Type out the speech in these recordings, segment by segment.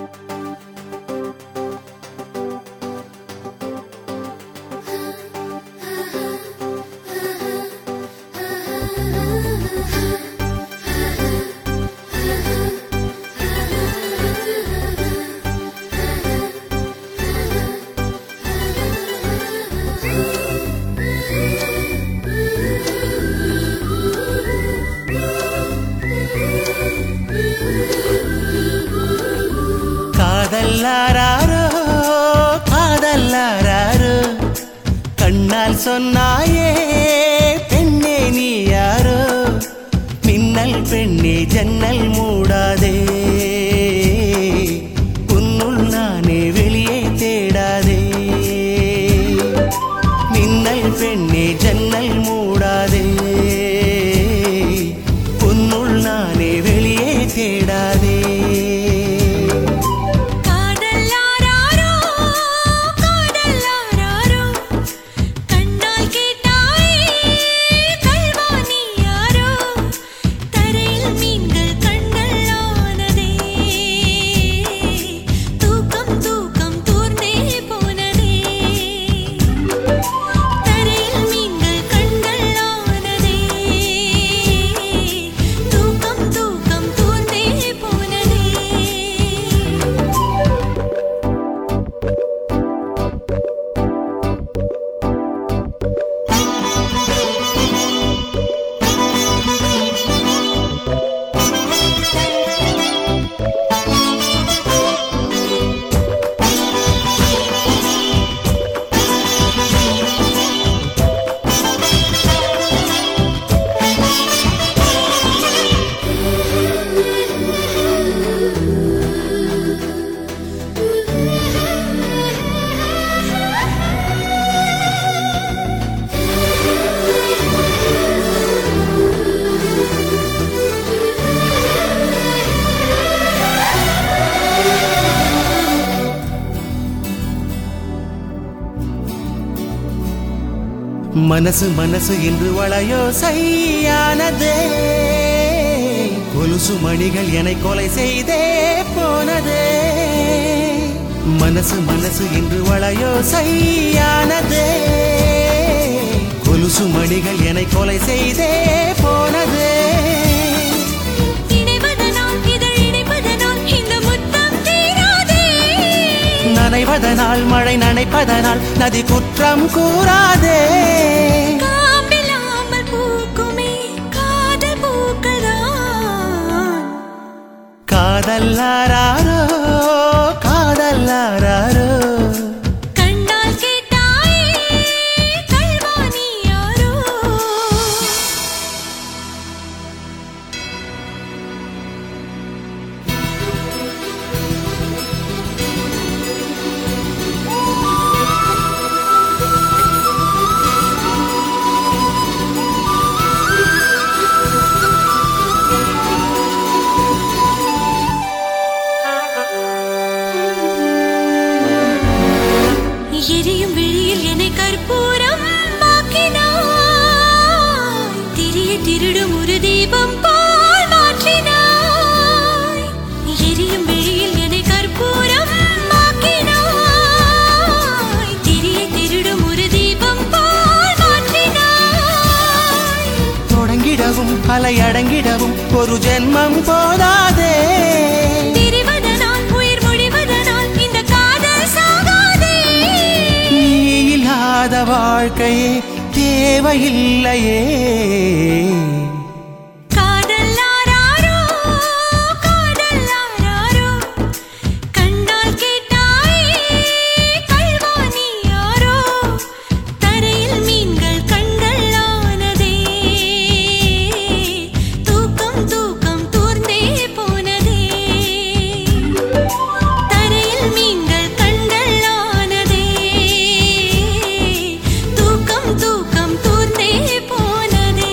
காதல்லாரோ காதல்லாரோ கண்ணால் சொன்னாயே பெண்ணே நீ யாரோ மின்னல் பெண்ணே ஜன்னல் மூடாதே உன்னுள் நானே வெளியே தேடாதே மின்னல் பெண்ணே ஜன்னல் மூடாதே உன்னுள் நானே வெளியே தேடாதே காதல்லாரோ காதல்லாரோ கண்ணால் கேட்டாயே கல்வாணி யாரோ தரையில் மீன்கள் கண்ணல்லானதே தூக்கம் தூக்கம் தூர்ந்தே போனதே தரையில் மீன்கள் கண்ணல்லானதே தூக்கம் தூக்கம் தூர்ந்தே போனதே மனசு மனசு என்று வளையோ சையானதே கொலுசு மணிகள் என்னை கொலை செய்தே போனதே மனசு மனசு என்று வளையோ சையானதே கொலுசு மணிகள் என்னை கொலை செய்தே போனதே இணைவதனால் இதழ் இணைப்பதனால் இந்த முத்தம் தீராதே நனைவதனால் மழை நனைப்பதனால் நதி குற்றம் கூறாதே காம்பில்லாமல் பூக்குமே காதல் பூக்கள்தான் காதல்லாரோ காதல்லாரோ கண்ணால் கேட்டாயே கல்வாணி யாரோ எரியும் விழியில் என்னை கற்பூரம் ஆக்கினாய் திரிய திருடும் ஒரு தீபம் போல் மாற்றினாய் எரியும் விழியில் என்னை கற்பூரம் ஆக்கினாய் திரிய திருடும் ஒரு தீபம் போல் மாற்றினாய் தொடங்கிடவும் அலையடங்கிடவும் ஒரு ஜென்மம் போதாதே பிரிவதனால் உயிர் முடிவதனால் இந்த காதல் சாகாதே நீ இல்லாத வாழ்க்கையே தேவையில்லையே காதல்லாரோ காதல்லாரோ கண்ணால் கேட்டாயே கல்வாணி யாரோ தரையில் மீன்கள் கண்களானதே தூக்கம் தூக்கம் தூர்ந்தே போனதே தரையில் மீன்கள் கண்களானதே தூக்கம் தூக்கம் தூர்ந்தே போனதே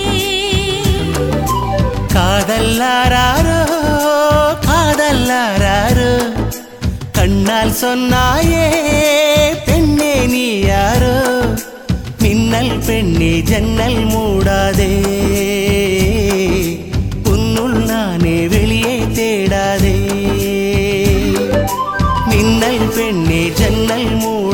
காதல்லாரோ காதல்லாரோ கண்ணால் சொன்னாயே பெண்ணே நீ யாரோ மின்னல் பெண்ணே ஜன்னல் மூடாதே உன்னுள் நானே வெளியே தேடாதே மின்னல் பெண்ணே ஜன்னல் மூடு